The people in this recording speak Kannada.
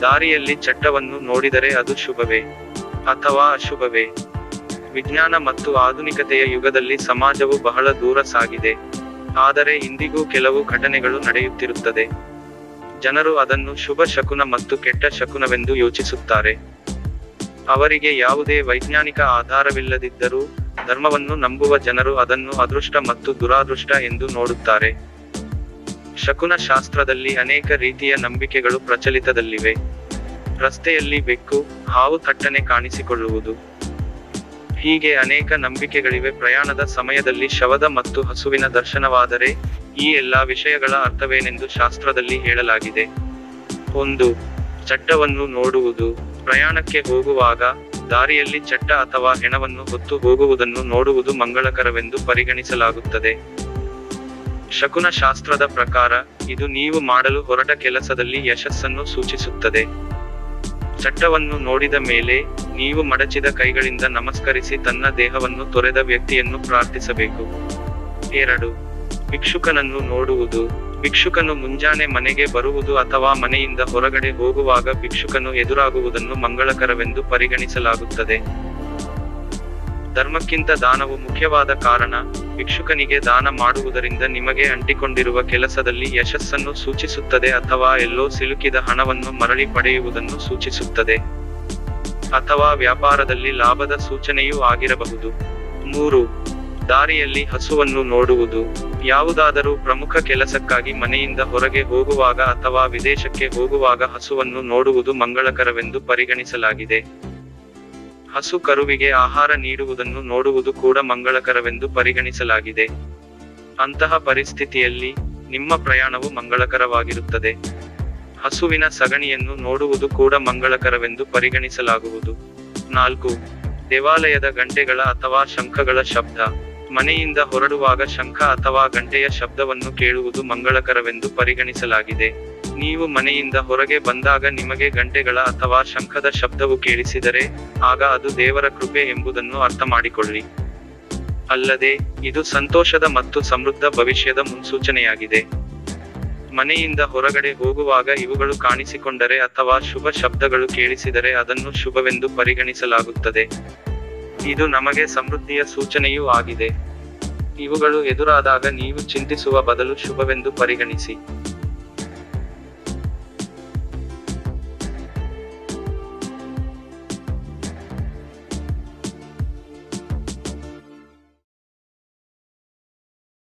ದಾರಿಯಲ್ಲಿ ಚಟ್ಟವನ್ನು ನೋಡಿದರೆ ಅದು ಶುಭವೇ ಅಥವಾ ಅಶುಭವೇ ವಿಜ್ಞಾನ ಮತ್ತು ಆಧುನಿಕತೆಯ ಯುಗದಲ್ಲಿ ಸಮಾಜವು ಬಹಳ ದೂರ ಸಾಗಿದೆ ಆದರೆ ಇಂದಿಗೂ ಕೆಲವು ಘಟನೆಗಳು ನಡೆಯುತ್ತಿರುತ್ತದೆ ಜನರು ಅದನ್ನು ಶುಭ ಶಕುನ ಮತ್ತು ಕೆಟ್ಟ ಶಕುನವೆಂದು ಯೋಚಿಸುತ್ತಾರೆ ಅವರಿಗೆ ಯಾವುದೇ ವೈಜ್ಞಾನಿಕ ಆಧಾರವಿಲ್ಲದಿದ್ದರೂ ಧರ್ಮವನ್ನು ನಂಬುವ ಜನರು ಅದನ್ನು ಅದೃಷ್ಟ ಮತ್ತು ದುರಾದೃಷ್ಟ ಎಂದು ನೋಡುತ್ತಾರೆ ಶಕುನ ಶಾಸ್ತ್ರದಲ್ಲಿ ಅನೇಕ ರೀತಿಯ ನಂಬಿಕೆಗಳು ಪ್ರಚಲಿತದಲ್ಲಿವೆ ರಸ್ತೆಯಲ್ಲಿ ಬೆಕ್ಕು ಹಾವು ಥಟ್ಟನೆ ಕಾಣಿಸಿಕೊಳ್ಳುವುದು ಹೀಗೆ ಅನೇಕ ನಂಬಿಕೆಗಳಿವೆ ಪ್ರಯಾಣದ ಸಮಯದಲ್ಲಿ ಶವದ ಮತ್ತು ಹಸುವಿನ ದರ್ಶನವಾದರೆ ಈ ಎಲ್ಲಾ ವಿಷಯಗಳ ಅರ್ಥವೇನೆಂದು ಶಾಸ್ತ್ರದಲ್ಲಿ ಹೇಳಲಾಗಿದೆ ಒಂದು ಚಟ್ಟವನ್ನು ನೋಡುವುದು ಪ್ರಯಾಣಕ್ಕೆ ಹೋಗುವಾಗ ದಾರಿಯಲ್ಲಿ ಚಟ್ಟ ಅಥವಾ ಹೆಣವನ್ನು ಹೊತ್ತು ಹೋಗುವುದನ್ನು ನೋಡುವುದು ಮಂಗಳಕರವೆಂದು ಪರಿಗಣಿಸಲಾಗುತ್ತದೆ ಶಕುನ ಶಾಸ್ತ್ರದ ಪ್ರಕಾರ ಇದು ನೀವು ಮಾಡಲು ಹೊರಟ ಕೆಲಸದಲ್ಲಿ ಯಶಸ್ಸನ್ನು ಸೂಚಿಸುತ್ತದೆ ಚಟ್ಟವನ್ನು ನೋಡಿದ ಮೇಲೆ ನೀವು ಮಡಚಿದ ಕೈಗಳಿಂದ ನಮಸ್ಕರಿಸಿ ತನ್ನ ದೇಹವನ್ನು ತೊರೆದ ವ್ಯಕ್ತಿಯನ್ನು ಪ್ರಾರ್ಥಿಸಬೇಕು ಎರಡು ಭಿಕ್ಷುಕನನ್ನು ನೋಡುವುದು ಭಿಕ್ಷುಕನು ಮುಂಜಾನೆ ಮನೆಗೆ ಬರುವುದು ಅಥವಾ ಮನೆಯಿಂದ ಹೊರಗಡೆ ಹೋಗುವಾಗ ಭಿಕ್ಷುಕನು ಎದುರಾಗುವುದನ್ನು ಮಂಗಳಕರವೆಂದು ಪರಿಗಣಿಸಲಾಗುತ್ತದೆ ಧರ್ಮಕ್ಕಿಂತ ದಾನವು ಮುಖ್ಯವಾದ ಕಾರಣ ಭಿಕ್ಷುಕನಿಗೆ ದಾನ ಮಾಡುವುದರಿಂದ ನಿಮಗೆ ಅಂಟಿಕೊಂಡಿರುವ ಕೆಲಸದಲ್ಲಿ ಯಶಸ್ಸನ್ನು ಸೂಚಿಸುತ್ತದೆ ಅಥವಾ ಎಲ್ಲೋ ಸಿಲುಕಿದ ಹಣವನ್ನು ಮರಳಿ ಪಡೆಯುವುದನ್ನು ಸೂಚಿಸುತ್ತದೆ ಅಥವಾ ವ್ಯಾಪಾರದಲ್ಲಿ ಲಾಭದ ಸೂಚನೆಯೂ ಆಗಿರಬಹುದು ಮೂರು ದಾರಿಯಲ್ಲಿ ಹಸುವನ್ನು ನೋಡುವುದು ಯಾವುದಾದರೂ ಪ್ರಮುಖ ಕೆಲಸಕ್ಕಾಗಿ ಮನೆಯಿಂದ ಹೊರಗೆ ಹೋಗುವಾಗ ಅಥವಾ ವಿದೇಶಕ್ಕೆ ಹೋಗುವಾಗ ಹಸುವನ್ನು ನೋಡುವುದು ಮಂಗಳಕರವೆಂದು ಪರಿಗಣಿಸಲಾಗಿದೆ ಹಸು ಕರುವಿಗೆ ಆಹಾರ ನೀಡುವುದನ್ನು ನೋಡುವುದು ಕೂಡ ಮಂಗಳಕರವೆಂದು ಪರಿಗಣಿಸಲಾಗಿದೆ ಅಂತಹ ಪರಿಸ್ಥಿತಿಯಲ್ಲಿ ನಿಮ್ಮ ಪ್ರಯಾಣವು ಮಂಗಳಕರವಾಗಿರುತ್ತದೆ ಹಸುವಿನ ಸಗಣಿಯನ್ನು ನೋಡುವುದು ಕೂಡ ಮಂಗಳಕರವೆಂದು ಪರಿಗಣಿಸಲಾಗುವುದು ನಾಲ್ಕು ದೇವಾಲಯದ ಗಂಟೆಗಳ ಅಥವಾ ಶಂಖಗಳ ಶಬ್ದ ಮನೆಯಿಂದ ಹೊರಡುವಾಗ ಶಂಖ ಅಥವಾ ಗಂಟೆಯ ಶಬ್ದವನ್ನು ಕೇಳುವುದು ಮಂಗಳಕರವೆಂದು ಪರಿಗಣಿಸಲಾಗಿದೆ ನೀವು ಮನೆಯಿಂದ ಹೊರಗೆ ಬಂದಾಗ ನಿಮಗೆ ಗಂಟೆಗಳ ಅಥವಾ ಶಂಖದ ಶಬ್ದವು ಕೇಳಿಸಿದರೆ ಆಗ ಅದು ದೇವರ ಕೃಪೆ ಎಂಬುದನ್ನು ಅರ್ಥ ಮಾಡಿಕೊಳ್ಳಿ ಅಲ್ಲದೆ ಇದು ಸಂತೋಷದ ಮತ್ತು ಸಮೃದ್ಧ ಭವಿಷ್ಯದ ಮುನ್ಸೂಚನೆಯಾಗಿದೆ ಮನೆಯಿಂದ ಹೊರಗಡೆ ಹೋಗುವಾಗ ಇವುಗಳು ಕಾಣಿಸಿಕೊಂಡರೆ ಅಥವಾ ಶುಭ ಶಬ್ದಗಳು ಕೇಳಿಸಿದರೆ ಅದನ್ನು ಶುಭವೆಂದು ಪರಿಗಣಿಸಲಾಗುತ್ತದೆ ಇದು ನಮಗೆ ಸಮೃದ್ಧಿಯ ಸೂಚನೆಯೂ ಆಗಿದೆ ಇವುಗಳು ಎದುರಾದಾಗ ನೀವು ಚಿಂತಿಸುವ ಬದಲು ಶುಭವೆಂದು ಪರಿಗಣಿಸಿ